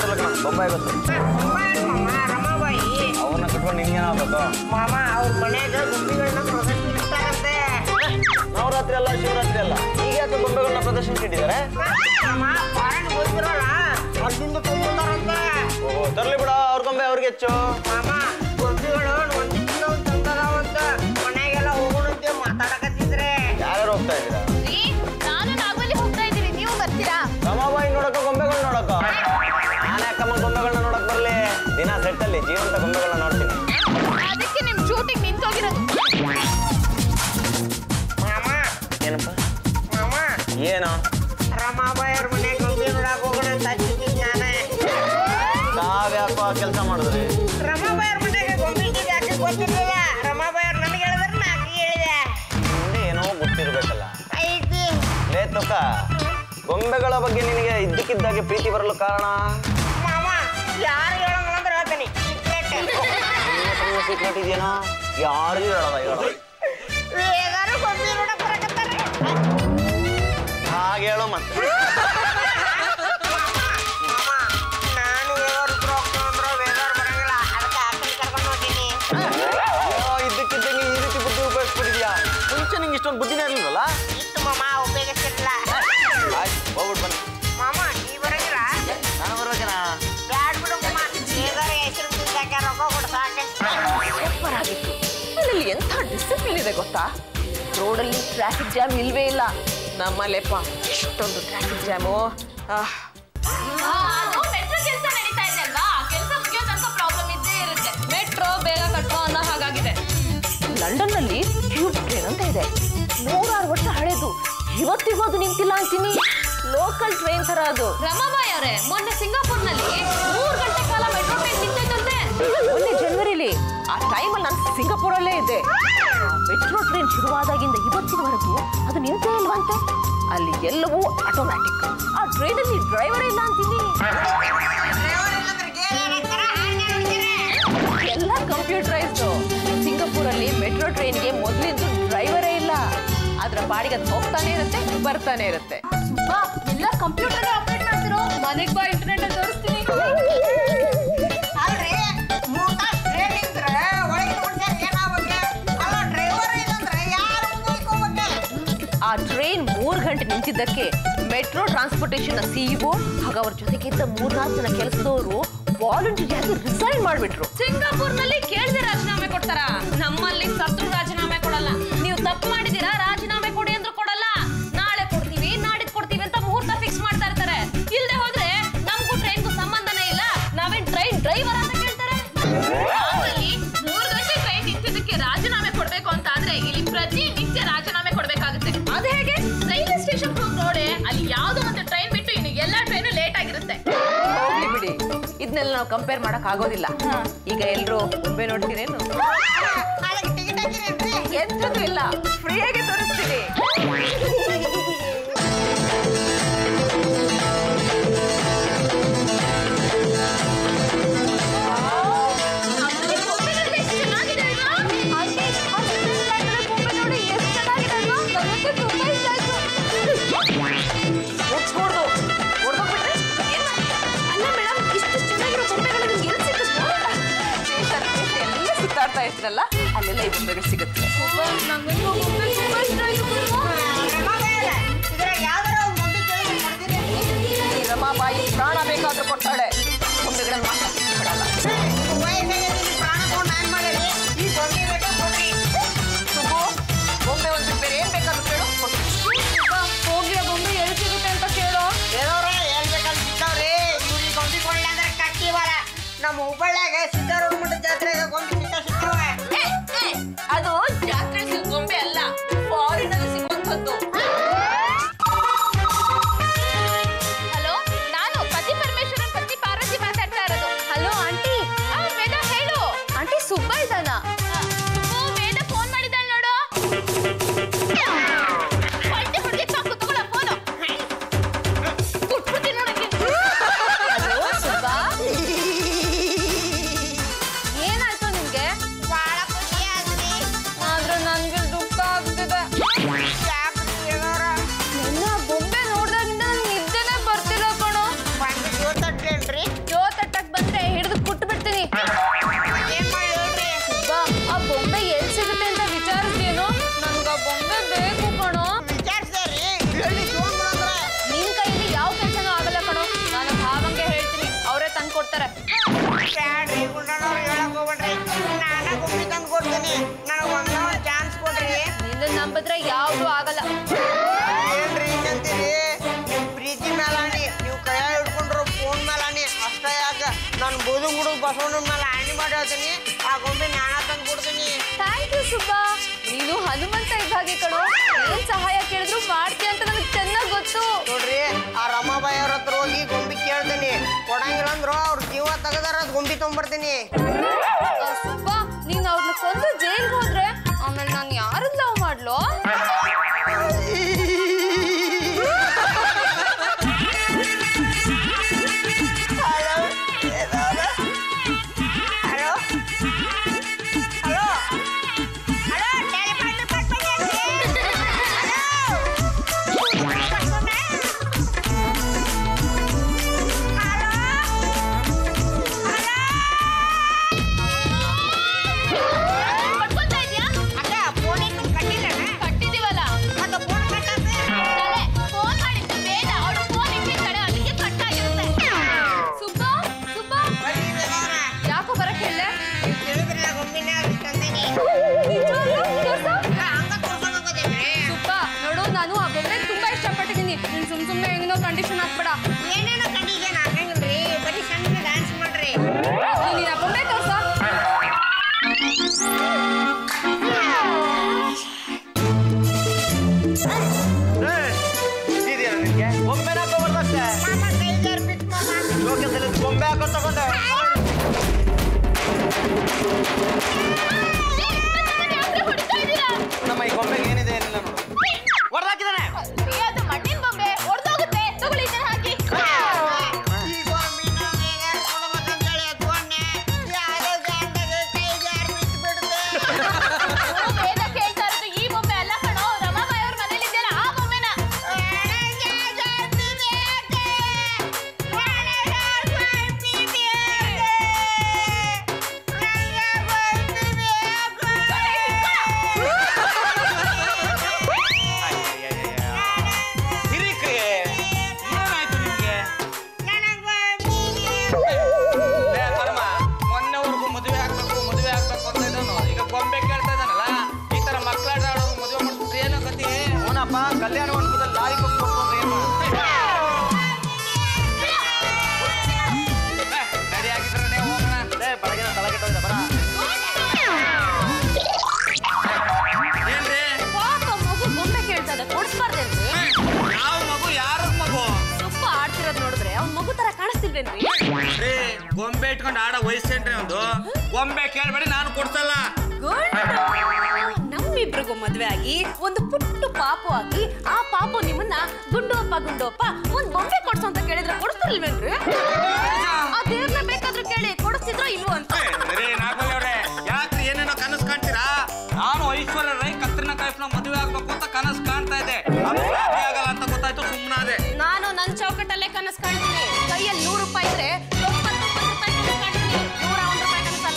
ಗೊತ್ತಿಲ್ಲ ಕಣ ಬೊಂಬಾಯಿ ಗೊತ್ತು ಮಾಮ ರಮಾಬಾಯಿ ಅವ್ರನ್ನ ಕಟ್ಕೊಂಡು ನಿನ್ಗೇನಾಗಬೇಕು ಮಾಮ ಅವ್ರ ಮನ್ಯಾಗ ಗೊಂಬೆಗಳನ್ನ ಪ್ರದರ್ಶಿಸ್ತಾರಂತೆ ನವರಾತ್ರಿ ಅಲ್ಲ ಶಿವರಾತ್ರಿ ಅಲ್ಲ ಈಗ ಯಾಕೆ ಗೊಂಬೆಗಳನ್ನ ಪ್ರದರ್ಶನಕ್ಕೆ ಇಟ್ಟಿದ್ದಾರೆ ಮಾಮ ಫಾರಿನ್ ಹೋಗಿರಲ್ಲ ಅಲ್ಲಿಂದ ತೊಗೊಂಡಾರಂತೆ ಓಹೋ ತರ್ಲಿ ಬಿಡ ಅವ್ರ ಗೊಂಬೆ ಅವ್ರಿಗೆ ಹೆಚ್ಚು ಮಾಮ ಗೊಂಬೆಗಳು ಒಂದಿನ ಒಂದು ತಂದದಾವಂತ ಮನ್ಯಾಗೆಲ್ಲ ಹೋಗೋಣಂತೆ ಮಾತಾಡಕತ್ತಿದ್ರೆ ಯಾರ್ಯಾರು ಹೋಗ್ತಾ ಇದ್ದೀರಾ ರೀ ನಾನು ನಾಗವಲ್ಲಿ ಹೋಗ್ತಾ ಇದ್ದೀನಿ ನೀವು ಬರ್ತೀರಾ ರಮಾಬಾಯಿ ನೋಡಕ್ಕ ಗೊಂಬೆಗಳು ನೋಡಕ್ಕ ನಾನು ಯಾಕಮ್ಮ ಗೊಂಬೆಗಳನ್ನ ನೋಡಕ್ ಬರ್ಲಿ ದಿನ ಸೆಟ್ಟಲ್ಲಿ ಜೀವಂತ ಗೊಂಬೆಗಳನ್ನ ನೋಡ್ತೀನಿ ಅದಕ್ಕೆ ನಿಮ್ ಶೂಟಿಂಗ್ ನಿಂತೋಗಿರೋದು ಮಾಮ ಏನಪ್ಪ ಮಾಮ ಏನು ರಮಾಬಾಯಿ ಅವ್ರ ಮನ್ಯಾಗ ಗೊಂಬೆ ನೋಡಕ್ ಹೋಗೋಣ ಅಂತ ಹಚ್ಚಿದ್ದೀನಿ ನಾನೇ ನಾವ್ಯಾಕೋ ಕೆಲಸ ಮಾಡಿದ್ರಿ ರಮಾಬಾಯಿ ಅವ್ರ ಮನ್ಯಾಗ ಗೊಂಬೆ ಇದ್ದಿದ್ದು ಯಾಕೆ ಗೊತ್ತಿರ್ಲಿಲ್ಲ ರಮಾಬಾಯಿ ಅವ್ರು ನನಗೆ ಹೇಳಿದ್ರೆ ನಾಲ್ಕು ಹೇಳಿದೆ ಮುಂದೆ ಏನೋ ಗೊತ್ತಿರ್ಬೇಕಲ್ಲ ಐತಿ ಲೇ ತುಕ ಗೊಂಬೆಗಳ ಬಗ್ಗೆ ನಿನಗೆ ಇದ್ದಕ್ಕಿದ್ದಾಗೆ ಪ್ರೀತಿ ಬರಲು ಕಾರಣ ಮಾಮ ಯಾರು ಹೇಳಂಗಿಲ್ಲ ಅಂದ್ರೆ ಹೇಳ್ತೀನಿ ಸೀಕ್ರೆಟ್ ಇದೆಯೇನೋ ಯಾರು ಹೇಳೋದ ಹೇಳೋ ವೇದಾರು ಗೊಂಬೆ ನೋಡಕ್ ಬರಕತ್ತಾರೆ ಹಾಗೆ ಹೇಳು ಮತ್ತೆ ಮಾಮ ನಾನು ವೇದಾರು ಹೋಗ್ತಂದ್ರ ವೇದಾರು ಬರಂಗಿಲ್ಲ ಅದಕ್ಕೆ ಆಕಳಿ ಕರ್ಕೊಂಡು ಹೋಗ್ತೀನಿ ಅಯ್ಯೋ, ಇದ್ದಕ್ಕಿದ್ದಂಗೆ ಈ ರೀತಿ ಬುದ್ಧಿ ಉಪಯೋಗಿಸ್ಬಿಟ್ಟಿದ್ಯಾ ಮುಂಚೆ ನಿಂಗೆ ಇಷ್ಟೊಂದು ಬುದ್ಧಿನೇ ಇರಲಿಲ್ವಲ್ಲ ಇತ್ತು ಮಾಮ ಉಪಯೋಗಿಸ್ತಿರ್ಲಿಲ್ಲ ಆಯ್ತು ಹೋಗ್ಬಿಟ್ಟು ಬನ್ನಿ ಮಾಮ ನೀ ಬರಂಗಿಲ್ಲ ನಾನು ಬರ್ಬೇಕೇನಾ ಬ್ಯಾಡ್ ಬಿಡು ಮಾಮ ವೇದಾರು ಹೆಸರು ಬಿದ್ದಾಕ ರೊಕ್ಕ ಕೊಡು ಸಾಕೆ ಸೂಪರ್ ಆಗಿತ್ತು ಇಲ್ಲಿ ಎಂಥ ಡಿಸಿಪ್ಲಿನ್ ಇದೆ ಗೊತ್ತಾ ರೋಡಲ್ಲಿ ಟ್ರಾಫಿಕ್ ಜಾಮ್ ಇಲ್ವೇ ಇಲ್ಲ ನಮ್ಮಲ್ಲೆಪ್ಪ ಎಷ್ಟೊಂದು ಟ್ರಾಫಿಕ್ ಜಾಮು ಆಹ್ ಮೆಟ್ರೋ ಕೆಲಸ ನಡೀತಾ ಇದೆ ಅಲ್ವಾ ಕೆಲಸ ಮುಗಿಯೋ ತನಕ ಪ್ರಾಬ್ಲಮ್ ಇದ್ದೇ ಇರುತ್ತೆ ಮೆಟ್ರೋ ಬೇಗ ಕಟ್ಟೋ ಅನ್ನೋ ಹಾಗಾಗಿದೆ ಲಂಡನ್ನಲ್ಲಿ ಟ್ಯೂಬ್ ಟ್ರೈನ್ ಅಂತ ಇದೆ ನೂರಾರು ವರ್ಷ ಹಳೇದು ಇವತ್ತಿಗೂ ಅದು ನಿಂತಿಲ್ಲ ಅಂತೀನಿ ಲೋಕಲ್ ಟ್ರೈನ್ ತರ ಅದು ರಮಾಬಾಯಿ ಅವರೇ ಮೊನ್ನೆ ಸಿಂಗಾಪುರ್ನಲ್ಲಿ ಮೂರು ಗಂಟೆ ಕಾಲ ಮೆಟ್ರೋ ಟ್ರೈನ್ ನಿಂತೈತಂತೆ ಮೊನ್ನೆ ಜನವರಿಲಿ ಆ ಟೈಮಲ್ಲಿ ನಾನು ಸಿಂಗಾಪುರಲ್ಲೇ ಇದ್ದೆ ಮೆಟ್ರೋ ಟ್ರೈನ್ ಶುರುವಾದಾಗಿಂದ ಇವತ್ತಿನವರೆಗೂ ಅದು ನಿಂತೇ ಇಲ್ವಂತೆ ಅಲ್ಲಿ ಎಲ್ಲವೂ ಆಟೋಮ್ಯಾಟಿಕ್ ಆ ಟ್ರೈನಲ್ಲಿ ಡ್ರೈವರ್ ಇಲ್ಲ ಅಂತೀನಿ ಎಲ್ಲ ಕಂಪ್ಯೂಟರೈಸ್ಡ್ ಸಿಂಗಾಪುರಲ್ಲಿ ಮೆಟ್ರೋ ಟ್ರೈನ್ಗೆ ಮೊದಲಿಂದ ಡ್ರೈವರೇ ಇಲ್ಲ ಅದ್ರ ಬಾಡಿಗೆ ಅದು ಹೋಗ್ತಾನೆ ಇರುತ್ತೆ ಬರ್ತಾನೆ ಇರುತ್ತೆ ಬಾ ಎಲ್ಲ ಕಂಪ್ಯೂಟರ್ ಆಪರೇಟ್ ಮಾಡ್ತಿರೋ ಮನೆಗೆ ಬಾ ಇಂಟರ್ನೆಟ್ ಅಲ್ಲಿ ತೋರಿಸ್ತೀನಿ ಅಲ್ರಿ ಮೂರ್ ತಾಸ್ ಟ್ರೈನ್ ಇದ್ರೆ ಒಳಗೆ ತಗೊಂಡ್ಯಾರ ಏನಾಗುತ್ತೆ ಅಲ್ಲ ಡ್ರೈವರ್ ಇಲ್ಲಂದ್ರೆ ಯಾರು ನೋಡ್ಕೋಬೇಕು ಆ ಟ್ರೈನ್ ಮೂರ್ ಗಂಟೆ ನಿಂತಿದ್ದಕ್ಕೆ ಮೆಟ್ರೋ ಟ್ರಾನ್ಸ್ಪೋರ್ಟೇಷನ್ ಸಿಇಒ ಹಾಗೂ ಅವ್ರ ಜೊತೆಗಿದ್ದ ಮೂರ್ನಾಲ್ಕು ಜನ ಕೆಲಸದವರು ವಾಲಂಟಿಯರ್ ಆಗಿ ರಿಸೈನ್ ಮಾಡ್ಬಿಟ್ರು ಸಿಂಗಾಪುರ್ನಲ್ಲಿ ಕೇಳ್ದೆ ರಾಜೀನಾಮೆ ಕೊಡ್ತಾರ ನಮ್ಮಲ್ಲಿ ಸತ್ರು ರಾಜೀನಾಮೆ ಕೊಡಲ್ಲ ನೀವು ತಪ್ಪು ಮಾಡಿದೀರಾ ರಾಜೀನಾಮೆ ಕೊಡಿ ಅಂದ್ರೂ ಕೊಡಲ್ಲ ನಾಳೆ ಕೊಡ್ತೀವಿ ನಾಡಿದ್ ಕೊಡ್ತೀವಿ ಅಂತ ಮುಹೂರ್ತ ಫಿಕ್ಸ್ ಮಾಡ್ತಾ ಇರ್ತಾರೆ ಇಲ್ದೆ ಹೋದ್ರೆ ನಮಗೂ ಟ್ರೈನ್ಗೂ ಸಂಬಂಧನೇ ಇಲ್ಲ ನಾವೇನ್ ಟ್ರೈನ್ ಡ್ರೈವರ್ ಅಂತ ಕೇಳ್ತಾರೆ ಆಮೇಲೆ ಮೂರ್ ಗಂಟೆ ಟ್ರೈನ್ ನಿಂತಿದ್ದಕ್ಕೆ ರಾಜೀನಾಮೆ ಕೊಡ್ಬೇಕು ಅಂತ ಆದ್ರೆ ಇಲ್ಲಿ ಪ್ರತಿ ನಿತ್ಯ ರಾಜೀನಾಮೆ ಕೊಡ್ಬೇಕಾಗುತ್ತೆ ಅದು ಹೇಗೆ ರೈಲ್ವೆ ಸ್ಟೇಷನ್ ಹೋಗಿ ನೋಡಿ ಅಲ್ಲಿ ಯಾವ್ದೋ ಒಂದು ಟ್ರೈನ್ ಬಿಟ್ಟು ಇನ್ನು ಎಲ್ಲಾ ಟ್ರೈನು ಲೇಟ್ ಆಗಿರುತ್ತೆ ಹೋಗ್ಲಿ ಬಿಡಿ ಇದನ್ನೆಲ್ಲ ನಾವು ಕಂಪೇರ್ ಮಾಡಕ್ ಆಗೋದಿಲ್ಲ ಈಗ ಎಲ್ರು ಒಬ್ಬೆ ನೋಡ್ತೀರೇನು ಅದಕ್ಕೆ ಟಿಕೆಟ್ ಹಾಕಿರೇನ್ರಿ ಎಂತದ್ದು ಇಲ್ಲ ಫ್ರೀಯಾಗಿ ತೋರಿಸ್ತೀನಿ ಚೆನ್ನಾಗಿದೆ ಅಲ್ವಾ? ಆಂಟಿ, ಆ ಚಿಕ್ಕ ಬ್ಯಾಗ್ನಲ್ಲಿ ಬೊಂಬೆ ನೋಡಿ ಎಷ್ಟು ಚೆನ್ನಾಗಿದೆ ಅಲ್ವಾ? ನನಗಂತೂ ತುಂಬಾ ಇಷ್ಟ ಆಯ್ತು. ಮುಚ್ಕೊಡ್ದು ಹೊಡ್ದೋಗ್ಬಿಟ್ರೆ ಏನ್ ಮಾಡ್ತೀಯ? ಅಲ್ಲ ಮೇಡಮ್ ಇಷ್ಟು ಚೆನ್ನಾಗಿರೋ ಬೊಂಬೆಗಳು ನಿಮ್ಗೆ ಎಲ್ಲಿ ಸಿಗುತ್ತೆ ಎಲ್ಲ ಸುತ್ತಾಡ್ತಾ ಇರ್ತೀರಲ್ಲ ಅಲ್ಲೆಲ್ಲ ಈ ಬೊಂಬೆಗಳು ಸಿಗುತ್ತೆ ನಂಗಂತೂ ಬೊಂಬೆ ತುಂಬಾ ಇಷ್ಟ ಆಯ್ತು ಗುರು. ಇದ್ರಾಗ ಯಾವ್ದಾರ ಒಂದು ಮುಂದೆ ಕೇಳಿ ಕೊಡ್ತೀರಿ ಈ ರಮಾಬಾಯಿ ಪ್ರಾಣ ಬೇಕಾದ್ರೂ ಕೊಡ್ತಾಳೆ ಬೊಂಬೆಗಳನ್ನ ಮಾತ್ರ ಕೊಡಲ್ಲ ವಯಸ್ಸಾಗೈತಿ ಪ್ರಾಣ ತಗೊಂಡು ನಾನು ಮಾಡಲಿ ಈ ಗೊಂಬೆ ಬೇಕಾ ಕೊಡ್ರಿ ಸುಬ್ಬು ಬೊಂಬೆ ಒಂದು ಬೇರೆ ಏನ್ ಬೇಕಾದ್ರೂ ಕೇಳು ಕೊಡ್ತೀನಿ ಹೋಗಿ ಆ ಬೊಂಬೆ ಎಲ್ಲಿ ಸಿಗುತ್ತೆ ಅಂತ ಕೇಳೋ ಏನವ್ರೆ ಹೇಳ್ಬೇಕಂತ ಸಿಕ್ಕವ್ರಿ ಇವ್ರಿಗೆ ಗೊಂಬೆ ಕೊಡಲಿ ಅಂದ್ರೆ ಕಟ್ಟಿವಲ್ಲ ನಮ್ಮ ಹುಬ್ಬಳ್ಳಿಯಾಗ ಸಿದ್ದಾರೂಢ ಮಠದ ಜಾತ್ರೆಗೆ ಗೊಂಬೆ ಸಿಕ್ಕ ಸಿಕ್ಕವೆ ಅದು ಜಾತ್ರೆ ಸಿಗೋ ಗೊಂಬೆ ಅಲ್ಲ ಫಾರಿನ್ ಅಲ್ಲಿ ಸಿಗುವಂಥದ್ದು ಹಲೋ ನಾನು ಪತಿ ಪರಮೇಶ್ವರನ್ ಪತ್ನಿ ಪಾರ್ವತಿ ಮಾತಾಡ್ತಾ ಇರೋದು ಹಲೋ ಆಂಟಿ ಆ ವೇದ ಹೇಳು ಆಂಟಿ ಸುಬ್ಬ ಇದ್ದಾನ ವೇದ ಫೋನ್ ಮಾಡಿದ್ದಾಳೆ ನೋಡು ಹೊಲ್ಟೆ ಹೊಡ್ಗೆ ಸಾಕು ತಗೊಳ್ಳ ಫೋನು ಕೊಟ್ಬಿಡ್ತೀನಿ ನೋಡಕ್ಕೆ ಹಲೋ ಸುಬ್ಬ ಏನಾಯ್ತು ನಿಮ್ಗೆ ಬಸವಣ್ಣನ ಮೇಲೆ ಆಣಿ ಮಾಡಿ ಹೇಳ್ತೀನಿ ಆ ಗೊಂಬೆ ನಾನ ತಂದು ಕೊಡ್ತೀನಿ ಥ್ಯಾಂಕ್ ಯು ಸುಬ್ಬಾ ನೀನು ಹನುಮಂತ ಇದ್ದ ಹಾಗೆ ಕಣೋ ಏನ್ ಸಹಾಯ ಕೇಳಿದ್ರು ಮಾಡ್ತೀಯ ಅಂತ ನನಗೆ ಚೆನ್ನಾಗಿ ಗೊತ್ತು ನೋಡ್ರಿ ಆ ರಮಾಬಾಯಿ ಅವ್ರ ಹತ್ರ ಹೋಗಿ ಗೊಂಬಿ ಕೇಳ್ತೀನಿ ಕೊಡಂಗಿಲ್ಲ ಅಂದ್ರು ಅವ್ರ ಜೀವ ತೆಗದಾರ ಅದ್ ಗೊಂಬಿ ತೊಗೊಂಬರ್ತೀನಿ ಆ, ಸುಬ್ಬಾ ನೀನ್ ಅವ್ರನ್ನ ಕೊಂದು ಜೈಲ್ಗೆ ಹೋದ್ರೆ ಆಮೇಲೆ ನಾನು ಯಾರನ್ನ ಲವ್ ಮಾಡ್ಲೋ ಹಲೋ ಹಲೋ ಹಲೋ ಟೆಲಿಫೋನ್ ಪಡ್ಕೊಳ್ತಾ ಇದ್ಯಾ ಅಕ್ಕ ಫೋನ್ ಇಟ್ಟು ಕಟ್ಟಿಲ್ಲಣ್ಣ ಕಟ್ಟಿದೀವಲ್ಲ ಮತ್ತೆ ಫೋನ್ ಕಟ್ಟತ್ತೆ ಫೋನ್ ಮಾಡಿದ್ದು ಬೇಡ ಅವಳು ಫೋನ್ ಇಟ್ಟಿರ್ತಾಳೆ ಅದಕ್ಕೆ ಕಟ್ಟಾಗಿರುತ್ತೆ ಸುಬ್ಬಾ ಸುಬ್ಬಾ ಯಾಕೋ ಬರಕ್ ಹೇಳೆ ತಿಳಿದ್ರಲ್ಲ ಗೊಂಬಿನ ತಂದೀನಿ ಹಂಗ ತೋರ್ಸ್ಕೊಂಡ್ ಹೋಗೋದೇನ್ರಿ ಸುಬ್ಬಾ ನೋಡು ನಾನು ಆ ಗೊಂಬೆ ತುಂಬಾ ಇಷ್ಟಪಟ್ಟಿದ್ದೀನಿ ನೀನ್ ಸುಮ್ ಸುಮ್ನೆ ಹೆಂಗೋ ಕಂಡೀಷನ್ ಹಾಕ್ಬೇಡ ಏನೇನೋ ಕಂಡೀಷನ್ ಹಾಕಂಗಿಲ್ರಿ ಬರೀ ಸಣ್ಣ ಡ್ಯಾನ್ಸ್ ಮಾಡ್ರಿ ನೀನ್ ಆ ಗೊಂಬೆ ತೋರ್ಸ ಇದೆಯಾ ನಿನ್ಗೆ ಗೊಂಬೆ ಹಾಕೋಬಾರ್ದಷ್ಟೇ ಮಾಮ ಕೈಗಾರ್ ಬಿಟ್ಟು ಮಾಮ ಲೋಕದಲ್ಲಿ ಗೊಂಬೆ ಹಾಕೋ ತಗೊಂಡೆ ಹೊಡಿತಾ ಇದ್ದೀರಾ ನಮ್ಮ ಈ ಗೊಂಬೆಗೆ ಏನಿದೆ ಏನಿಲ್ಲ ನೋಡು ಹೊಡೆದಾಕಿದ್ದಾನೆ ಅದು ಮಣ್ಣಿನ ಬೊಂಬೆ ಹೊಡೆದೋಗುತ್ತೆ ತಗೊಳ್ಳಿ ಇದನ್ನ ಹಾಕಿ ಈ ಗೊಂಬಿನ ಹೇಗಾರ್ ಕೊಡ್ಬೇಕಂತೇಳಿ ಎತ್ಕೊಂಡೆ ಯಾವ್ದೋ ಜಾಗದಾಗ ಕೈಗಾರ್ ಬಿಟ್ಟು ಬಿಡುತ್ತೆ ವೇದ ಕೇಳ್ತಾ ಇರೋದು ಈ ಬೊಂಬೆ ಅಲ್ಲ ಕಣೋ ರಮಾಬಾಯಿ ಅವ್ರ ಮನೇಲಿ ಇದೆಯಲ್ಲ ಆ ಬೊಂಬೆನ ಹಿರಿಕ್ರಿ ಏನಾಯ್ತು ನಿಮ್ಗೆ ಏ ಕರ್ಮ ಮೊನ್ನೆವರೆಗೂ ಮದುವೆ ಆಗ್ಬೇಕು ಮದುವೆ ಆಗ್ಬೇಕು ಅಂತ ಇದ್ದಾನು ಈಗ ಗೊಂಬೆ ಕೇಳ್ತಾ ಇದ್ದಾನಲ್ಲ ಈ ತರ ಮಕ್ಕಳಾಟ ಆಡೋರು ಮದುವೆ ಮಾಡ್ಬಿಟ್ರೆ ಏನೋ ಗತಿ ಅವನಪ್ಪ ಕಲ್ಯಾಣ ಮಂಟಪದಲ್ಲಿ ಲಾರಿ ಕೊಟ್ಟು ಅಂದ್ರೆ ಏನ್ ರೆಡಿ ಆಗಿದ್ರೆ ಹೋಗೋಣ ಏ ಬೆಳಗಿನ ತಲೆ ಕೆಟ್ಟೋಗಿದೆ ಬರ ಏನ್ರಿ ಪಾಪ ಮಗು ಗೊಂಬೆ ಕೇಳ್ತಾ ಇದೆ ಕೊಡಿಸ್ಬಾರ್ದೇನ್ರಿ ಯಾವ ಮಗು ಯಾರ ಮಗು ಸುಪ್ಪ ಆಡ್ತಿರೋದ್ ನೋಡಿದ್ರೆ ಅವ್ನ್ ಮಗು ತರ ಕಾಣಿಸ್ತಿಲ್ವೇನ್ರಿ ಏ ಗೊಂಬೆ ಇಟ್ಕೊಂಡು ಆಡೋ ವಯಸ್ಸೇನ್ರಿ ಒಂದು ಗೊಂಬೆ ಕೇಳ್ಬೇಡಿ ನಾನು ಕೊಡ್ಸಲ್ಲ ನಮ್ಮಿಬ್ರಿಗೂ ಮದ್ವೆ ಆಗಿ ಒಂದು ಪುಟ್ಟು ಪಾಪು ಆಗಿ ಆ ಪಾಪು ನಿಮ್ಮನ್ನ ಗುಂಡು ಅಪ್ಪ ಗುಂಡು ಅಪ್ಪ ಒಂದ್ ಬೊಂಬೆ ಕೊಡ್ಸು ಅಂತ ಕೇಳಿದ್ರೆ ಕೊಡಿಸ್ತಿರ್ಲಿಲ್ವೇನ್ರಿ ಆ ದೇವ್ರನ್ನ ಬೇಕಾದ್ರೂ ಕೇಳಿ ಕೊಡಿಸ್ತಿದ್ರೋ ಇಲ್ವೋ ಅಂತ ರೇ ನಾಗವಲ್ಲಿ ಅವ್ರೆ ಯಾಕ್ರಿ ಏನೇನೋ ಕನಸು ಕಾಣ್ತೀರಾ ನಾನು ಐಶ್ವರ್ಯ ರೈ ಕತ್ರಿನ ಕೈಫ್ನ ಮದುವೆ ಆಗ್ಬೇಕು ಅಂತ ಕನಸು ಕಾಣ್ತಾ ಇದೆ ಅದು ಸಾಧ್ಯ ಆಗಲ್ಲ ಅಂತ ಗೊತ್ತಾಯ್ತು ಸುಮ್ಮನಾದೆ ನಾನು ನನ್ ಚೌಕಟ್ಟಲ್ಲೇ ಕನಸು ಕಾಣ್ತೀನಿ ಕೈಯಲ್ಲಿ ನೂರು ರೂಪಾಯಿ ಇದ್ರೆ ತೊಂಬತ್ತೊಂಬತ್ತು ರೂಪಾಯಿ ಕನಸು ಕಾಣ್ತೀನಿ ನೂರ ಒಂದು ರೂಪಾಯಿ ಕನಸಲ್ಲ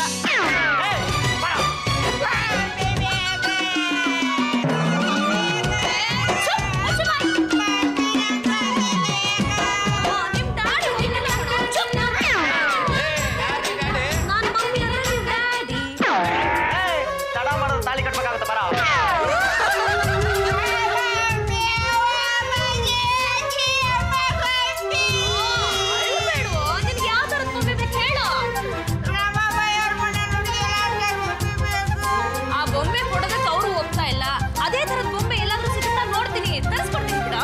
ಚುಪ್, ಮುಚ್ಚು ಬಾಯಿ. ಆ, ನಿಮ್ ಡ್ಯಾಡಿ ನಿನ್ನೆಲ್ಲ ಹೊಡ್ದು ಚುಪ್. ನಾನ್ ಮಮ್ಮಿ ಅಲ್ಲ ನಿಮ್ ಡ್ಯಾಡಿ. ತಡ ಮಾಡೋದು ತಾಳಿ ಕಟ್ಬೇಕಾಗುತ್ತೆ ಬರ ಅಳ್ಬೇಡ್ವೋ, ನಿನ್ಗೆ ಯಾವ ಥರದ್ ಗೊಂಬೆ ಬೇಕು ಹೇಳು ಆ ಬೊಂಬೆ ಕೊಡೋದಕ್ಕೆ ಅವ್ರು ಹೋಗ್ತಾ ಇಲ್ಲ ಅದೇ ತರದ ಬೊಂಬೆ ಎಲ್ಲಾದ್ರೂ ಸಿಗುತ್ತಾ ನೋಡ್ತೀನಿ ತರಿಸ್ಕೊಡ್ತೀನಿ ಬಿಡ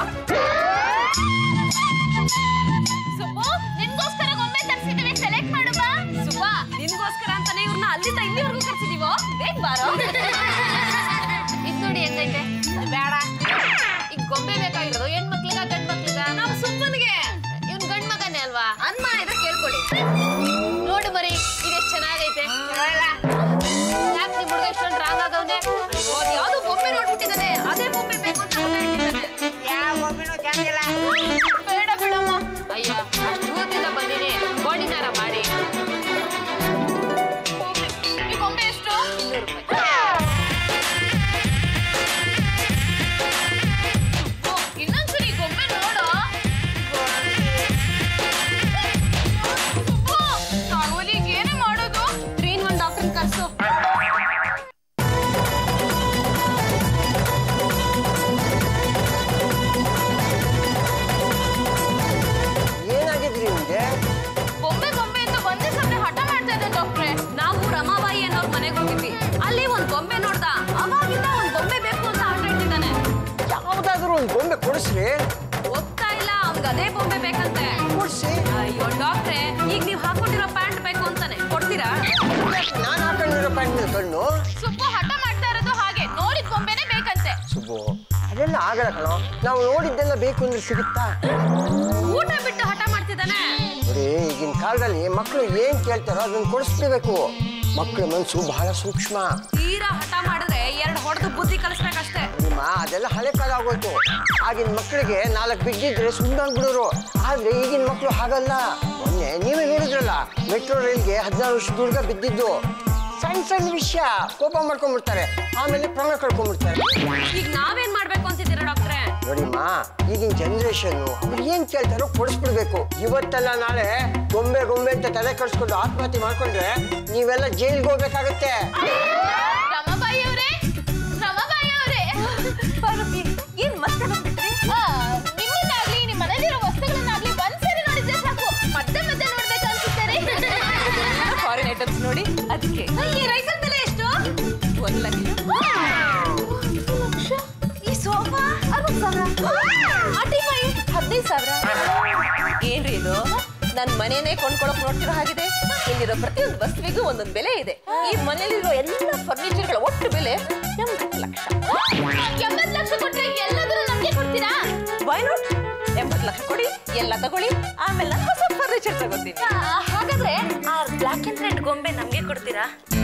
ಸುಬ್ಬು ನಿನ್ಗೋಸ್ಕರ ಗೊಂಬೆ ತರಿಸಿದ್ದೀವಿ ಸೆಲೆಕ್ಟ್ ಮಾಡು ಬಾ ಸುಬ್ಬ ನಿನ್ಗೋಸ್ಕರ ಅಂತಾನೆ ಇವ್ರನ್ನ ಅಲ್ಲಿಂದ ಇಲ್ಲಿವರೆಗೂ ಕರ್ಸಿದೀವೋ ಬೇಗ ಬಾರೋ ಇದ್ ನೋಡಿ ಹೆಂಗೈತೆ ಬೇಡ ಈಗ ಗೊಂಬೆ ಬೇಕಾಗಿರೋದು ಹೆಣ್ ಮಕ್ಳಿಗ ಗಂಡ್ ಮಕ್ಳಿಗ ನಾವು ಸುಮ್ಮನಿಗೆ ಇವ್ನ್ ಗಂಡ್ ಮಗನೇ ಅಲ್ವಾ ಅನ್ಮ ಇದ್ರೆ ಕೇಳ್ಕೊಳ್ಳಿ ನೋಡು ಬರೀ ಇದೆಷ್ಟು ಚೆನ್ನಾಗೈತೆ ಯಾಕೆ ನಿಮ್ ಹುಡುಗ ಇಷ್ಟೊಂದು ರಾಂಗ್ ಆಗವ್ನೆ ಅಯ್ಯೋ ಅದ್ ಯಾವ್ದೋ ಬೊಂಬೆ ನೋಡ್ಬಿಟ್ಟಿದ್ದಾನೆ ಅದೇ ಬೊಂಬೆ ಬೇಕು ಅಂತ ಹಠ ಹಿಡ್ದಿದ್ದಾನೆ. ಬೇಡ ಬಿಡಮ್ಮ ಅಯ್ಯೋ ಅಷ್ಟು ದೂರದಿಂದ ಬಂದಿನಿ ಗೋಣಿನಾರ ಮಾಡಿ ಹೋಗ್ಲಿ. ಈ ಗೊಂಬೆ ಎಷ್ಟು ಇನ್ನೂರು ರೂಪಾಯಿ ಓ, ಇನ್ನೊಂದ್ಸರಿ ಈ ಗೊಂಬೆ ನೋಡು ಸುಬ್ಬು, ನಾನು ಈಗ ಏನೇ ಮಾಡೋದು ತ್ರೀ ಇನ್ ಒನ್ ಡಾಕ್ಟರ್ ಕರ್ಸು ಒಪ್ತಾ ಇಲ್ಲ ಅವ್ನ್ಗ್ ಅದೇ ಬೊಂಬೆ ಬೇಕಂತೆ ಕೊಡ್ಸಿ ಅಯ್ಯೋ ಡಾಕ್ಟ್ರೆ ಈಗ ನೀವು ಹಾಕೊಂಡಿರೋ ಪ್ಯಾಂಟ್ ಬೇಕು ಅಂತಾನೆ ಕೊಡ್ತೀರಾ ನಾನು ಹಾಕೊಂಡಿರೋ ಪ್ಯಾಂಟ್ ಮೇಲೆ ಕಣ್ಣು ಸುಬ್ಬು ಹಠ ಮಾಡ್ತಾ ಇರೋದು ಹಾಗೆ ನೋಡಿದ ಬೊಂಬೆನೆ ಬೇಕಂತೆ ಸುಬ್ಬು ಅದೆಲ್ಲ ಆಗಲ್ಲ ಕಣೋ ನಾವು ನೋಡಿದ್ದೆಲ್ಲ ಬೇಕು ಅಂದ್ರೆ ಸಿಗುತ್ತಾ ಊಟ ಬಿಟ್ಟು ಹಠ ಮಾಡ್ತಿದ್ದಾನೆ ನೋಡಿ ಈಗಿನ ಕಾಲದಲ್ಲಿ ಮಕ್ಕಳು ಏನ್ ಕೇಳ್ತಾರೋ ಅದನ್ನ ಕೊಡಿಸ್ಲೇಬೇಕು ಮಕ್ಕಳ ಮನಸ್ಸು ಬಹಳ ಸೂಕ್ಷ್ಮ ತೀರಾ ಹಠ ಮಾಡಿದ್ರೆ ಎರಡು ಹೊಡೆದು ಬುದ್ಧಿ ಕಲಿಸ್ಬೇಕಷ್ಟೇ ನಿಮ್ಮ ಅದೆಲ್ಲ ಹಳೆ ಕಾಲ ಆಗೋಯ್ತು ಆಗಿನ ಮಕ್ಕಳಿಗೆ ನಾಲ್ಕು ಬಿದ್ದಿದ್ರೆ ಸುಮ್ಮನಾಗ್ಬಿಡೋರು ಆದ್ರೆ ಈಗಿನ ಮಕ್ಕಳು ಹಾಗಲ್ಲ ಮೊನ್ನೆ ನೀವೇ ನೋಡಿದ್ರಲ್ಲ ಮೆಟ್ರೋ ರೈಲ್ಗೆ ಹದಿನಾರು ವರ್ಷದ ಹುಡುಗ ಬಿದ್ದಿದ್ದು ಸಣ್ಣ ಸಣ್ಣ ವಿಷಯ ಕೋಪ ಮಾಡ್ಕೊಂಡ್ಬಿಡ್ತಾರೆ ಆಮೇಲೆ ಪ್ರಾಣ ಕಳ್ಕೊಂಡ್ಬಿಡ್ತಾರೆ ಈಗ ನಾವೇನ್ ಮಾಡ್ಬೇಕು ಅಂತಿದ್ದೀರಾ ಡಾಕ್ಟ್ರೆ ನೋಡಿಮ್ಮ ಈಗಿನ ಜನರೇಷನ್ ಅವ್ರು ಏನ್ ಕೇಳ್ತಾರೋ ಕೊಡಿಸ್ಬಿಡ್ಬೇಕು ಇವತ್ತೆಲ್ಲ ನಾಳೆ ಗೊಂಬೆ ಗೊಂಬೆ ಅಂತ ತಲೆ ಕಟ್ಸ್ಕೊಂಡು ಆತ್ಮಹತ್ಯೆ ಮಾಡ್ಕೊಂಡ್ರೆ ನೀವೆಲ್ಲ ಜೈಲ್ಗೆ ಹೋಗ್ಬೇಕಾಗತ್ತೆ ರಮಾಬಾಯಿ ಅವರೇ ರಮಾಬಾಯಿ ಅವರೇ ಪಾರ್ವತಿ ಏನ್ ಮತ್ತೆ ಬಂದ್ಬಿಟ್ರಿ ನಿಮ್ಮನ್ನಾಗ್ಲಿ ನಿಮ್ಮ ಮನೇಲಿರೋ ವಸ್ತುಗಳನ್ನಾಗ್ಲಿ ಒಂದ್ಸರಿ ನೋಡಿದ್ರೆ ಸಾಕು ಮತ್ತೆ ಮತ್ತೆ ನೋಡ್ಬೇಕು ಅನ್ಸುತ್ತಾರೆ ಫಾರಿನ್ ಐಟಮ್ಸ್ ನೋಡಿ ಅದಕ್ಕೆ ಈ ರೈಸಲ್ ಬೆಲೆ ಎಷ್ಟು ಒಂದ್ ಲಕ್ಷ ಈ ಸೋಫಾ ಅರವತ್ತು ಸಾವಿರ ಅಟಿಫೈ ಹದಿನೈದು ಸಾವಿರ ಏನ್ರಿ ಇದು ನನ್ ಮನೇನೆ ಕೊಂಡ್ಕೊಳಕ್ ನೋಡ್ತಿರೋ ಹಾಗಿದೆ ಇಲ್ಲಿರೋ ಪ್ರತಿಯೊಂದು ವಸ್ತುವಿಗೂ ಒಂದೊಂದು ಬೆಲೆ ಇದೆ ಈ ಮನೆಯಲ್ಲಿರೋ ಎಲ್ಲ ಫರ್ನಿಚರ್ಗಳ ಒಟ್ಟು ಬೆಲೆ ಎಂಬತ್ತು ಲಕ್ಷ ಎಂಬತ್ತು ಲಕ್ಷ ಕೊಟ್ರೆ ಎಲ್ಲದನ್ನು ನಮ್ಗೆ ಕೊಡ್ತೀರಾ ವೈ ನಾಟ್ ಎಂಬತ್ತು ಲಕ್ಷ ಕೊಡಿ ಎಲ್ಲ ತಗೊಳ್ಳಿ ಆಮೇಲೆ ನಾನು ಹೊಸ ಫರ್ನಿಚರ್ ತಗೋತೀನಿ ಹಾಗಾದ್ರೆ ಆ ಬ್ಲಾಕ್ ಅಂಡ್ ರೆಡ್ ಗೊಂಬೆ ನಮ್ಗೆ ಕೊಡ್ತೀರಾ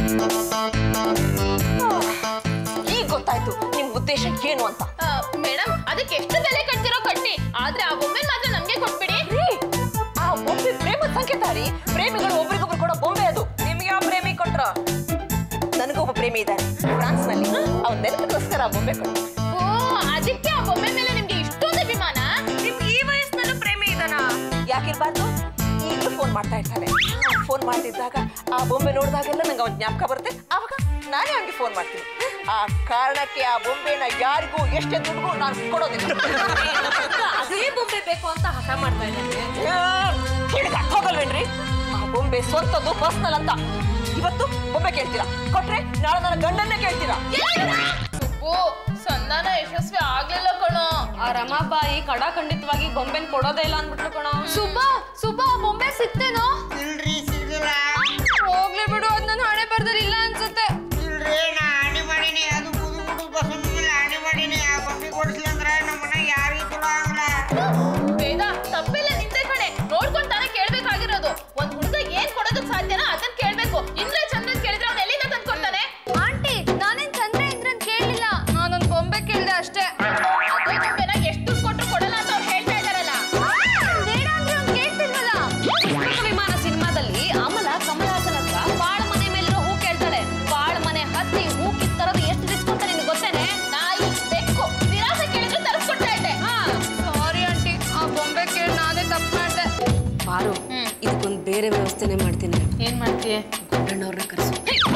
ಈಗ ಗೊತ್ತಾಯ್ತು ನಿಮ್ ಉದ್ದೇಶ ಏನು ಅಂತ ಮೇಡಮ್ ಅದಕ್ಕೆ ಎಷ್ಟು ಬೆಲೆ ಕಟ್ತಿರೋ ಕಟ್ಟಿ ಆದ್ರೆ ಆ ಬೊಮ್ಮೆ ಮಾತ್ರ ನಮ್ಗೆ ಕೊಟ್ಬಿಡಿ ರೀ, ಆ ಬೊಂಬೆ ಪ್ರೇಮದ ಸಂಕೇತ ರೀ ಪ್ರೇಮಿಗಳು ಒಬ್ರಿಗೊಬ್ರು ಕೊಡೋ ಬೊಂಬೆ ಅದು ನಿಮ್ಗೆ ಯಾವ ಪ್ರೇಮಿ ಕೊಟ್ರ ನನಗೊಬ್ಬ ಪ್ರೇಮಿ ಇದ್ದಾನೆ ಫ್ರಾನ್ಸ್ ನಲ್ಲಿ ಅವ್ನ ನೆನಪಿಗೋಸ್ಕರ ಆ ಬೊಂಬೆ ಕೊಟ್ಟ ಓ ಅದಕ್ಕೆ ಆ ಬೊಮ್ಮೆ ಮೇಲೆ ನಿಮ್ಗೆ ಇಷ್ಟೊಂದು ಅಭಿಮಾನ ನಿಮ್ಗೆ ಈ ವಯಸ್ಸಿನಲ್ಲೂ ಪ್ರೇಮಿ ಇದ್ದಾನ ಯಾಕಿರ್ಬಾರ್ದು ಈಗಲೂ ಫೋನ್ ಮಾಡ್ತಾ ಇರ್ತಾನೆ ಫೋನ್ ಮಾಡ್ತಿದ್ದಾಗ ಆ ಬೊಂಬೆ ನೋಡಿದಾಗೆಲ್ಲ ನಂಗೆ ಅವ್ನ ಜ್ಞಾಪಕ ಬರುತ್ತೆ ಆವಾಗ ನಾನೇ ಅವ್ನಿಗೆ ಫೋನ್ ಮಾಡ್ತೀನಿ ಆ ಕಾರಣಕ್ಕೆ ಆ ಬೊಂಬೆನ ಯಾರಿಗೂ ಎಷ್ಟೇ ದುಡ್ಡು ನಾನು ಕೊಡೋದಿಲ್ಲ ಅದೇ ಬೊಮ್ಮೆ ಬೇಕು ಅಂತ ಹಠ ಮಾಡ್ತಾ ಇದ್ದಾನೆ ಹೇಳಿದ ಹೋಗಲ್ವೇನ್ರಿ ಆ ಬೊಂಬೆ ಸ್ವಂತದ್ದು ಪರ್ಸನಲ್ ಅಂತ ಇವತ್ತು ಬೊಂಬೆ ಕೇಳ್ತೀರಾ ಕೊಟ್ರೆ ನಾಳೆ ನನ್ನ ಗಂಡನ್ನೇ ಕೇಳ್ತೀರಾ ಓ ಸಂಧಾನ ಯಶಸ್ವಿ ಆಗ್ಲಿಲ್ಲ ಕಣೋ ಆ ರಮಾಬಾಯಿ ಕಡಾಖಂಡಿತವಾಗಿ ಬೊಂಬೆನ್ ಕೊಡೋದೇ ಇಲ್ಲ ಅಂದ್ಬಿಟ್ರು ಕಣೋ ಸುಬ್ಬಾ ಸುಬ್ಬಾ ಆ ಬೊಂಬೆ ಸಿಕ್ತೇನೋ ಇಲ್ರಿ ಸಿಗ್ಲಿಲ್ಲ ಹೋಗ್ಲಿ ಬಿಡು ಅದ್ ನನ್ನ ಹಣೆ ಬರ್ದಲ್ಲಿ ಇಲ್ಲ ಅನ್ಸುತ್ತೆ ಇಲ್ರಿ ನಾ ಆಣಿ ಮಾಡೀನಿ ಅದು ಬುದು ಬುದು ಬಸಂತ ಮೇಲೆ ಆಣಿ ಮಾಡೀನಿ ಆ ಬೊಮ್ಮೆ ಕೊಡಿಸ್ಲಿ ಅಂದ್ರೆ ನಮ್ಮ ಮನೆಗೆ ಯಾರಿಗೂ ತುಳ ಆಗಲ್ಲ ವೇದ ತಪ್ಪಿಲ್ಲ ನಿಂದೆ ಕಣೆ ನೋಡ್ಕೊಂಡ್ ತಾನೇ ಕೇಳ್ಬೇಕಾಗಿರೋದು ಒಂದ್ ಹುಡುಗ ಏನ್ ಕೊಡೋದಕ್ ಸಾಧ್ಯನೋ ಅದನ್ನ ಕೇಳ್ಬೇಕು ಇಂದ್ರ ಚಂದ್ರನ್ ಕೇಳಿದ್ರೆ ಅವ್ನ ಎಲ್ಲಿಂದ ತಂದು ಕೊಡ್ತಾನೆ ಆಂಟಿ ನಾನೇನ್ ಚಂದ್ರ ಇಂದ್ರನ್ ಕೇಳಲಿಲ್ಲ ನಾನೊಂದ್ ಬೊಂಬೆ ಕೇಳ್ದೆ ಅಷ್ಟೇ ಅದೇ ಬೊಂಬೆನ ಎಷ್ಟು ಕೊಟ್ರು ಕೊಡಲ್ಲ ಅಂತ ಅವ್ರು ಹೇಳ್ತಾ ಇದಾರಲ್ಲ ಬೇಡ ಅಂದ್ರೆ ಅವ್ನು ಕೇಳ್ತಿಲ್ವಲ್ಲ ವಿಮಾನ ಸಿನಿಮಾದಲ್ಲಿ ಅಮಲ ಕಮಲ ಹಾಸನ್ ಹತ್ರ ಬಾಳ ಮನೆ ಮೇಲಿರೋ ಹೂ ಕೇಳ್ತಾಳೆ ಬಾಳ ಮನೆ ಹತ್ತಿ ಹೂ ಕಿತ್ತರೋದು ಎಷ್ಟು ರಿಸ್ಕ್ ಅಂತ ನಿನ್ಗೆ ಗೊತ್ತೇನೆ ನಾಯಿ ಬೆಕ್ಕು ನಿರಾಸೆ ಕೇಳಿದ್ರೆ ತರಿಸ್ಕೊಡ್ತಾ ಇದ್ದೆ ಸಾರಿ ಆಂಟಿ ಆ ಬೊಂಬೆ ಕೇಳಿ ನಾನೇ ತಪ್ಪು ಮಾಡ್ದೆ ಬಾರು ಇದಕ್ಕೊಂದು ಬೇರೆ ವ್ಯವಸ್ಥೆನೆ ಮಾಡ್ತೀನಿ ಏನ್ ಮಾಡ್ತೀಯ ಗೌಡಣ್ಣವ್ರನ್ನ ಕರೆಸು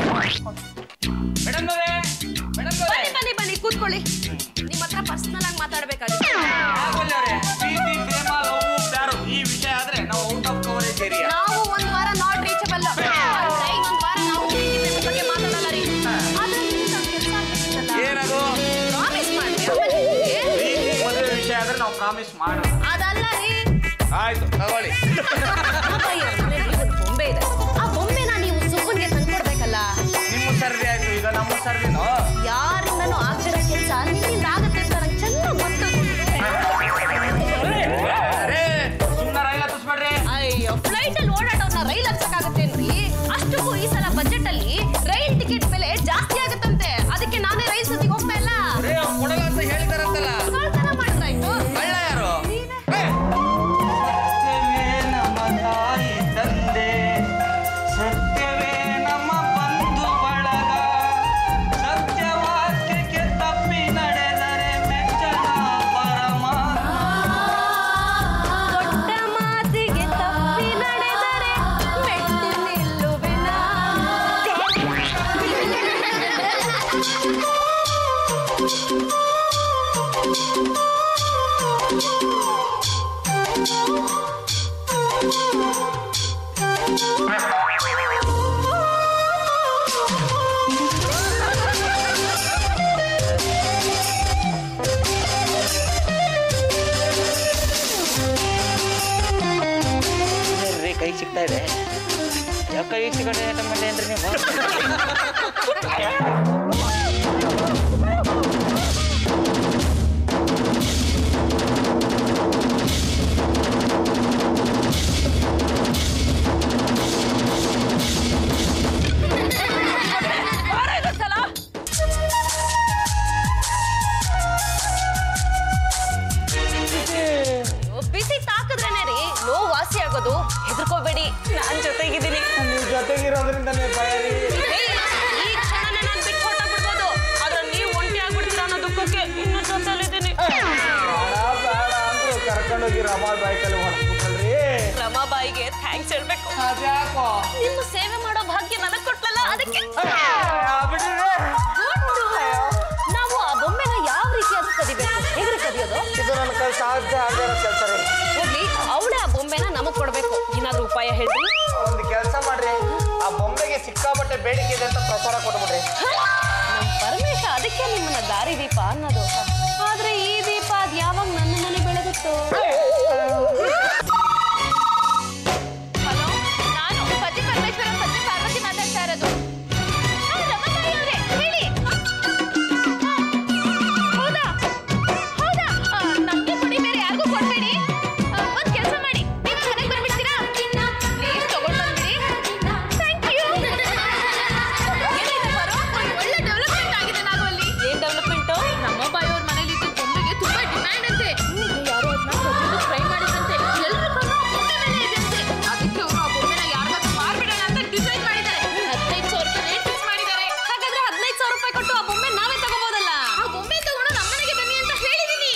ಮೇಡಮ್ ಮೇಡಮ್ ಬನ್ನಿ ಬನ್ನಿ ಬನ್ನಿ ಕೂತ್ಕೊಳ್ಳಿ ನಿಮ್ಮ ಹತ್ರ ಪರ್ಸನಲ್ ಆಗಿ ಮಾತಾಡ್ಬೇಕಾಗಿತ್ತು ಪ್ರೀತಿ ಪ್ರೇಮ ಲವ್ ಪ್ಯಾರು ಈ ವಿಷಯ ಆದ್ರೆ ನಾವು ಔಟ್ ಆಫ್ ಕವರೇಜ್ ಏರಿಯಾ ನಾವು ಒಂದ್ ವಾರ ನಾಟ್ ರೀಚಬಲ್ ಇನ್ನೊಂದ್ ವಾರ ನಾವು ಪ್ರೀತಿ ಪ್ರೇಮ ಬಗ್ಗೆ ಮಾತಾಡಲ್ಲ ರೀ ಆದ್ರೆ ನೀವು ನಮ್ ಕೆಲ್ಸ ಆಗ್ಬೇಕಿತ್ತಲ್ಲ. ಏನದು ಪ್ರಾಮಿಸ್ ಮಾಡಿ ಆಮೇಲೆ ನಿಮ್ಗೆ ಪ್ರೀತಿ ಮದುವೆ ವಿಷಯ ಆದ್ರೆ ನಾವು ಪ್ರಾಮಿಸ್ ಮಾಡೋಣ ಅದಲ್ಲ ರೀ ಆಯ್ತು ತಗೊಳ್ಳಿ ಅಮ್ಮಯ್ಯ, ಮನೇಲಿ ಒಂದ್ ಬೊಂಬೆ ಇದೆ ಆ ಬೊಂಬೆನ ನೀವು ಸುಬ್ಬನ್ಗೆ ತಂದ್ಕೊಡ್ಬೇಕಲ್ಲ ನಿಮ್ಮ ಸರ್ದಿ ಆಯ್ತು ಈಗ ನಮ್ಮ ಸರ್ದಿನೋ ಯಾರಿಂದನೂ ಆಗ್ದಿರೋ ಕೆಲ್ಸ ನಿಮ್ಮಿಂದ ಆಗತ್ತೆ ಅಂತ ನಂಗೆ ಚೆನ್ನಾಗಿ ಗೊತ್ತು ಅರೇ ಸುಮ್ಮನೆ ರೈಲ ಹತ್ತಿಸ್ಬೇಡ್ರಿ ಅಯ್ಯೋ ಫ್ಲೈಟ್ ಅಲ್ಲಿ ಓಡಾಡೋರ್ನ ರೈಲ್ ಹತ್ಸಕ್ಕಾಗತ್ತೇನ್ರಿ ಅಷ್ಟಕ್ಕೂ ಈ ಸಲ ಬಜೆಟ್ ಅಲ್ಲಿ ರೈಲ್ ಟಿಕೆಟ್ ಬೆಲೆ ಜಾಸ್ತಿ ಆಗತ್ತಂತೆ ಅದಕ್ಕೆ ನಾನೇ ರೈಲ್ ಸುದ್ದಿಗೆ ಹೋಗ್ತಾ ಇಲ್ಲ ಅರೇ ಅವ್ರು ಕೊಡಲ್ಲ ಅಂತ ಹೇಳಿದಾರಂತಲ್ಲ ಕಳ್ತನ ಮಾಡಿದ್ರಾಯ್ತು ಕಳ್ಳ ಯಾರು ನೀವೇ. ಏ! ಸತ್ಯವೇ ನಮ್ಮ ತಾಯಿ ತಂದೆ ಸತ್ಯವೇ ನಮ್ಮ ಬಂಧು ಬಳಗ ಸತ್ಯವಾಕ್ಯಕ್ಕೆ ತಪ್ಪಿ ನಡೆದರೆ ಮೆಚ್ಚನ ಪರಮಾತ್ಮ ಕೊಟ್ಟ ಮಾತಿಗೆ ತಪ್ಪಿ ನಡೆದರೆ ಮೆಟ್ಟಿ ನಿಲ್ಲುವೆನ ಬರ್ತಾ ಇದೆ ಯಾಕ ಈಚೆ ಕಡೆ ಐಟಮ್ ಮಾಡಿ ಅಂದ್ರೆ ನೀವು ಬಿಸಿ ತಾಕಿದ್ರೇನೆ ರೀ ನೋವು ವಾಸಿ ಆಗೋದು ಹೆದರ್ಕೋಬೇಡಿ ನಾನ್ ಜೊತೆಗಿದ್ದೀನಿ ನೀವು ಜೊತೆಗಿರೋದ್ರಿಂದ ಭಯ ರೀ ಈ ಕ್ಷಣನೇ ನಾನು ಬಿಟ್ಟು ಹೊರಟೋಗ್ಬಿಡ್ಬೋದು ಆದ್ರೆ ನೀವು ಒಂಟಿ ಆಗ್ಬಿಡ್ತೀರ ಅನ್ನೋ ದುಃಖಕ್ಕೆ ಇನ್ನೂ ಜೊತೆಲಿದ್ದೀನಿ ಬೇಡ ಬೇಡ ಅಂದ್ರು ಕರ್ಕೊಂಡೋಗಿ ರಮಾ ಬೈಕಲ್ಲಿ ಹೊಡ್ಸ್ಬಿಟ್ರಲ್ರಿ ರಮಾಬಾಯಿಗೆ ಥ್ಯಾಂಕ್ಸ್ ಹೇಳ್ಬೇಕು ಅದ್ಯಾಕೋ ನಿಮ್ಮ ಸೇವೆ ಮಾಡೋ ಭಾಗ್ಯ ನನಗ್ ಕೊಟ್ಲಲ್ಲ ಅದಕ್ಕೆ ಬಿಡ್ರಿ ನಾವು ಆ ಬೊಮ್ಮೆನ ಯಾವ ರೀತಿ ಅದು ಕದಿಬೇಕು ಹೇಗ್ರಿ ಕದಿಯೋದು ಇದು ನನ್ನ ಕೈ ಸಾಧ್ಯ ಆಗದೆ ಇರೋ ಕೆಲಸ ರೀ ಹೋಗ್ಲಿ ಅವಳೇ ಆ ಬೊಮ್ಮೆನ ನಮಗ್ ಕೊಡ್ಬೇಕು ಏನಾದ್ರೂ ಉಪಾಯ ಹೇಳ್ರಿ ಒಂದು ಕೆಲಸ ಮಾಡ್ರಿ ಆ ಬೊಂಬೆಗೆ ಸಿಕ್ಕಾಪಟ್ಟೆ ಬೇಡಿಕೆ ಇದೆ ಅಂತ ಪ್ರಚಾರ ಕೊಟ್ಬಿಡ್ರಿ ನಮ್ ಪರಮೇಶ ಅದಕ್ಕೆ ನಿಮ್ಮನ್ನ ದಾರಿ ದೀಪ ಅನ್ನೋದು ಆದ್ರೆ ಈ ದೀಪ ಅದ್ ಯಾವಾಗ ನನ್ನ ಮನೆ ಬೆಳಗುತ್ತೋ ಹಲೋ ನಾನು ಪತಿ ಪರಮೇಶ್ವರ ಪತಿ ಪಾರ್ವತಿ ಮಾತಾಡ್ತಾ ಇರೋದು ಹಾ, ರಮಾಬಾಯಿ ಅವ್ರೇ, ಹೇಳಿ ಹೌದಾ ಹೌದಾ ಆ, ನಮ್ಗೆ ಕೊಡಿ ಬೇರೆ ಯಾರಿಗೂ ಕೊಡ್ಬೇಡಿ ಆ, ಒಂದ್ ಕೆಲಸ ಮಾಡಿ ನೀವು ಮನೆಗೆ ಬರ್ಬಿಡ್ತೀರಾ ಪ್ಲೀಸ್ ತಗೊಂಡ್ ಬಂದ್ಬಿಡಿ ಥ್ಯಾಂಕ್ ಯು ಒಳ್ಳೆ ಡೆವಲಪ್ಮೆಂಟ್ ಆಗಿದೆ ನಾವು ಅಲ್ಲಿ ಏನ್ ಡೆವಲಪ್ಮೆಂಟ್ ನಮ್ಮ ಬಾಯಿಯವ್ರ ಮನೇಲಿ ಇದ್ದ ಬೊಂಬೆಗೆ ತುಂಬಾ ಡಿಮ್ಯಾಂಡ್ ಅಂತೆ ಯಾರೋ ಅದನ್ನ ಟ್ರೈ ಮಾಡಿದಂತೆ ಎಲ್ಲರೂ ಕಣ್ಣು ಆ ಬೊಂಬೆ ಮೇಲೆ ಇದೆ ಅಂತೆ ಅದಕ್ಕೆ ಅವರು ಆ ಬೊಂಬೆನ ಯಾರಿಗಾದ್ರೂ ಮಾರ್ಬಿಡೋಣ ಅಂತ ಡಿಸೈಡ್ ಮಾಡಿದ್ದಾರೆ ಹದಿನೈದು ಸಾವಿರ ರೂಪಾಯಿ ರೇಟ್ ಫಿಕ್ಸ್ ಮಾಡಿದ್ದಾರೆ ಹಾಗಾದ್ರೆ ಹದಿನೈದು ಸಾವಿರ ರೂಪಾಯಿ ಕೊಟ್ಟು ಆ ಬೊಂಬೆ ನಾವೇ ತಗೋಬಹುದಲ್ಲ ಆ ಬೊಂಬೆ ತಗೊಂಡು ನಮ್ಮನೆಗೆ ಬನ್ನಿ ಅಂತ ಹೇಳಿದೀನಿ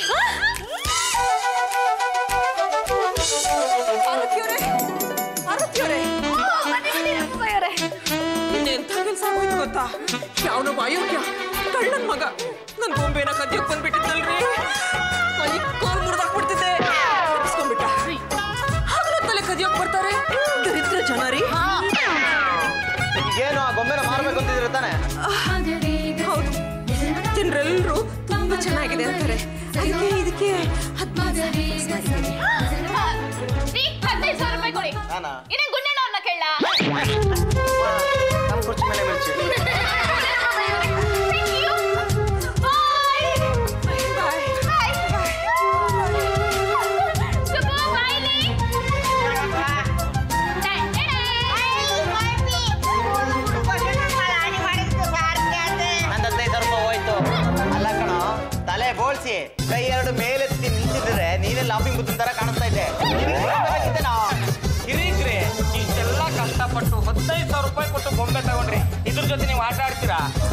ಎಂಥ ಕೆಲಸ ಆಗೋಯ್ತು ಗೊತ್ತಾ ಯಾವನ ಬಾಯೋಗ್ಯ ಕಳ್ಳನ್ ಮಗ ನನ್ ಬೊಂಬೆನ ಕದ್ಯಕ್ ಬಂದ್ಬಿಟ್ಟಿದ್ದಲ್ರಿ ಅಲ್ಲಿ ಕಾಲ್ ಮುರಿದಾಕ್ಬಿಡ್ತಿದ್ದೆ ತಪ್ಪಿಸ್ಕೊಂಡ್ಬಿಟ್ಟ ಹಗಲ ತಲೆ ಕದಿಯೋಕ್ ಬರ್ತಾರೆ ದರಿದ್ರ ಜನ ರೀ ಈಗೇನು ಆ ಗೊಂಬೆನ ಮಾರ್ಬೇಕು ಅಂತಿದ್ರೆ ತಾನೆ ಹೌದು ಜನರೆಲ್ಲರೂ ತುಂಬಾ ಚೆನ್ನಾಗಿದೆ ಅಂತಾರೆ ಅದಕ್ಕೆ ಇದಕ್ಕೆ ಹದಿನೈದು ಹದಿನೈದು ಸಾವಿರ ರೂಪಾಯಿ ಕೊಡಿ ನಾನಾ ಇನ್ನೇನ್ ಗುಂಡಣ್ಣ ಅವ್ರನ್ನ ಕೇಳ ನಮ್ಮ ಕುರ್ಚಿ ಮೇಲೆ ಮಿರ್ಚಿ ನಂದು ಹದಿನೈದು ಸಾವಿರ ರೂಪಾಯಿ ಹೋಯ್ತು ಅಲ್ಲ ಕಣೋ ತಲೆ ಬೋಳ್ಸಿ ಕೈ ಎರಡು ಮೇಲೆತ್ತಿ ನಿಂತಿದ್ರೆ ನೀನೇ ಲಾಫಿಂಗ್ ಬುದ್ಧನ್ ತರ ಕಾಣಿಸ್ತಾ ಇದ್ದೆ ಕಿರೀಕ್ರಿ ಇಷ್ಟೆಲ್ಲ ಕಷ್ಟಪಟ್ಟು ಹದಿನೈದು ಸಾವಿರ ರೂಪಾಯಿ ಕೊಟ್ಟು ಬೊಂಬೆ ತಗೊಂಡ್ರಿ ಇದ್ರ ಜೊತೆ ನೀವು ಆಟ ಆಡ್ತೀರಾ